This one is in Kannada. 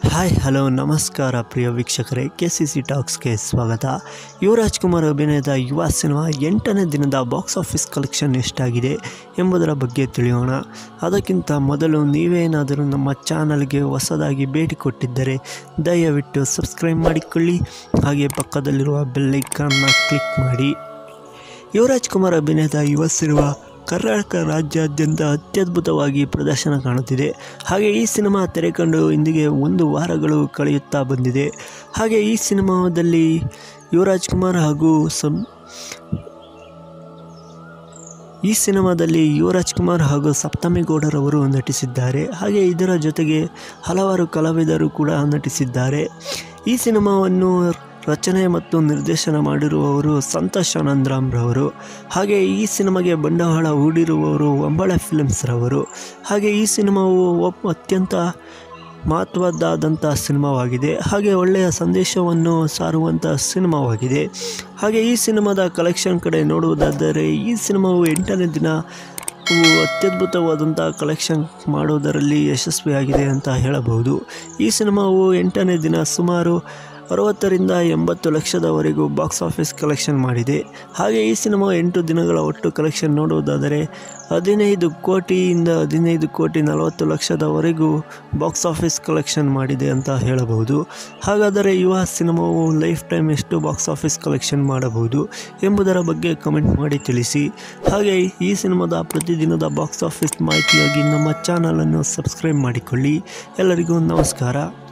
ಹಾಯ್ ಹಲೋ ನಮಸ್ಕಾರ ಪ್ರಿಯ ವೀಕ್ಷಕರೇ ಕೆ ಸಿ ಸಿ ಟಾಕ್ಸ್ಗೆ ಸ್ವಾಗತ ಯುವರಾಜ್ ಕುಮಾರ್ ಅಭಿನಯದ ಯುವ ಸಿನಿಮಾ ಎಂಟನೇ ದಿನದ ಬಾಕ್ಸ್ ಆಫೀಸ್ ಕಲೆಕ್ಷನ್ ಎಷ್ಟಾಗಿದೆ ಎಂಬುದರ ಬಗ್ಗೆ ತಿಳಿಯೋಣ ಅದಕ್ಕಿಂತ ಮೊದಲು ನೀವೇನಾದರೂ ನಮ್ಮ ಚಾನಲ್ಗೆ ಹೊಸದಾಗಿ ಭೇಟಿ ಕೊಟ್ಟಿದ್ದರೆ ದಯವಿಟ್ಟು ಸಬ್ಸ್ಕ್ರೈಬ್ ಮಾಡಿಕೊಳ್ಳಿ ಹಾಗೆ ಪಕ್ಕದಲ್ಲಿರುವ ಬೆಲ್ಲೈಕನ್ನ ಕ್ಲಿಕ್ ಮಾಡಿ ಯುವರಾಜ್ ಕುಮಾರ್ ಅಭಿನಯದ ಯುವ ಸಿನಿಮಾ ಕರ್ನಾಟಕ ರಾಜ್ಯಾದ್ಯಂತ ಅತ್ಯದ್ಭುತವಾಗಿ ಪ್ರದರ್ಶನ ಕಾಣುತ್ತಿದೆ ಹಾಗೆ ಈ ಸಿನಿಮಾ ತೆರೆಕಂಡು ಇಂದಿಗೆ ಒಂದು ವಾರಗಳು ಕಳೆಯುತ್ತಾ ಬಂದಿದೆ ಹಾಗೆ ಈ ಸಿನಿಮಾದಲ್ಲಿ ಯುವರಾಜ್ ಕುಮಾರ್ ಹಾಗೂ ಸಂ ಈ ಸಿನಿಮಾದಲ್ಲಿ ಯುವರಾಜ್ ಕುಮಾರ್ ಹಾಗೂ ಸಪ್ತಮಿ ಗೌಡರವರು ನಟಿಸಿದ್ದಾರೆ ಹಾಗೆ ಇದರ ಜೊತೆಗೆ ಹಲವಾರು ಕಲಾವಿದರು ಕೂಡ ನಟಿಸಿದ್ದಾರೆ ಈ ಸಿನಿಮಾವನ್ನು ರಚನೆ ಮತ್ತು ನಿರ್ದೇಶನ ಮಾಡಿರುವವರು ಸಂತೋಷ್ ಆನಂದರಾಮ್ರವರು ಹಾಗೆ ಈ ಸಿನಿಮಾಗೆ ಬಂಡವಾಳ ಹೂಡಿರುವವರು ಒಂಬಳೆ ಫಿಲ್ಮ್ಸ್ರವರು ಹಾಗೆ ಈ ಸಿನಿಮಾವು ಒಪ್ ಅತ್ಯಂತ ಮಹತ್ವದ್ದಾದಂಥ ಸಿನಿಮಾವಾಗಿದೆ ಹಾಗೆ ಒಳ್ಳೆಯ ಸಂದೇಶವನ್ನು ಸಾರುವಂಥ ಸಿನಿಮಾವಾಗಿದೆ ಹಾಗೆ ಈ ಸಿನಿಮಾದ ಕಲೆಕ್ಷನ್ ಕಡೆ ನೋಡುವುದಾದರೆ ಈ ಸಿನಿಮಾವು ಎಂಟನೇ ದಿನ ಇವು ಅತ್ಯದ್ಭುತವಾದಂಥ ಕಲೆಕ್ಷನ್ ಮಾಡುವುದರಲ್ಲಿ ಯಶಸ್ವಿಯಾಗಿದೆ ಅಂತ ಹೇಳಬಹುದು ಈ ಸಿನಿಮಾವು ಎಂಟನೇ ದಿನ ಸುಮಾರು ಅರವತ್ತರಿಂದ ಎಂಬತ್ತು ಲಕ್ಷದವರೆಗೂ ಬಾಕ್ಸ್ ಆಫೀಸ್ ಕಲೆಕ್ಷನ್ ಮಾಡಿದೆ ಹಾಗೆ ಈ ಸಿನಿಮಾ ಎಂಟು ದಿನಗಳ ಒಟ್ಟು ಕಲೆಕ್ಷನ್ ನೋಡುವುದಾದರೆ ಹದಿನೈದು ಕೋಟಿಯಿಂದ ಹದಿನೈದು ಕೋಟಿ ನಲವತ್ತು ಲಕ್ಷದವರೆಗೂ ಬಾಕ್ಸ್ ಆಫೀಸ್ ಕಲೆಕ್ಷನ್ ಮಾಡಿದೆ ಅಂತ ಹೇಳಬಹುದು ಹಾಗಾದರೆ ಯುವ ಸಿನಿಮಾವು ಲೈಫ್ ಟೈಮ್ ಎಷ್ಟು ಬಾಕ್ಸ್ ಆಫೀಸ್ ಕಲೆಕ್ಷನ್ ಮಾಡಬಹುದು ಎಂಬುದರ ಬಗ್ಗೆ ಕಮೆಂಟ್ ಮಾಡಿ ತಿಳಿಸಿ ಹಾಗೆ ಈ ಸಿನಿಮಾದ ಪ್ರತಿದಿನದ ಬಾಕ್ಸ್ ಆಫೀಸ್ ಮಾಹಿತಿಯಾಗಿ ನಮ್ಮ ಚಾನಲನ್ನು ಸಬ್ಸ್ಕ್ರೈಬ್ ಮಾಡಿಕೊಳ್ಳಿ ಎಲ್ಲರಿಗೂ ನಮಸ್ಕಾರ